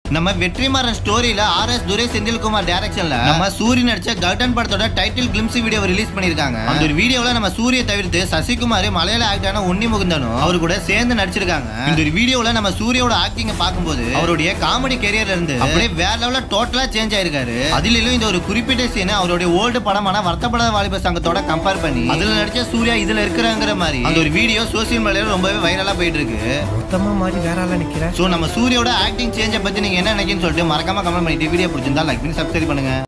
நம்ம வெற்றிமாறன் ஸ்டோரியில R S Durai Senthilkumar டைரக்ஷன்ல நம்ம சூரிய நடிச்ச கர்டன் படத்தோட டைட்டில் கிளிம்ஸ் வீடியோ ரிலீஸ் பண்ணிருக்காங்க அந்த ஒரு வீடியோல நம்ம சூரிய தவிர்த்து சசிகுமார் மலையாள ஆக்டரான உன்னி முகுந்தனும் அவர் கூட சேர்ந்து நடிச்சிருக்காங்க இந்த ஒரு வீடியோல நம்ம சூரியோட ஆக்டிங்க பார்க்கும்போது அவருடைய காமெடி கெரியர்ல இருந்து அப்படியே வேற லெவல்ல டோட்டலா சேஞ்ச் ஆயிருக்காரு அதிலும் இந்த ஒரு குறிப்பிட்ட சீன் அவருடைய ஓல்டு படமான வருத்தப்படாத வாலிப சங்கத்தோட கம்பேர் பண்ணி அதுல நடிச்ச சூர்யா இதுல இருக்கிறாங்கிற மாதிரி அந்த ஒரு வீடியோ சோசியல் மீடியால ரொம்பவே வைரலா போயிட்டு இருக்கு மொத்தமா மாதிரி வேற ஆளா நிக்கிற சோ நம்ம சூரியோட ஆக்டிங் சேஞ்சை பத்தி நீங்க என்ன நினைக்கிறீங்கன்னு சொல்லிட்டு மறக்காம கமெண்ட் பண்ணிட்டு வீடியோ பிடிச்சிருந்தா லைக் பண்ணி சப்ஸ்கிரைப் பண்ணுங்க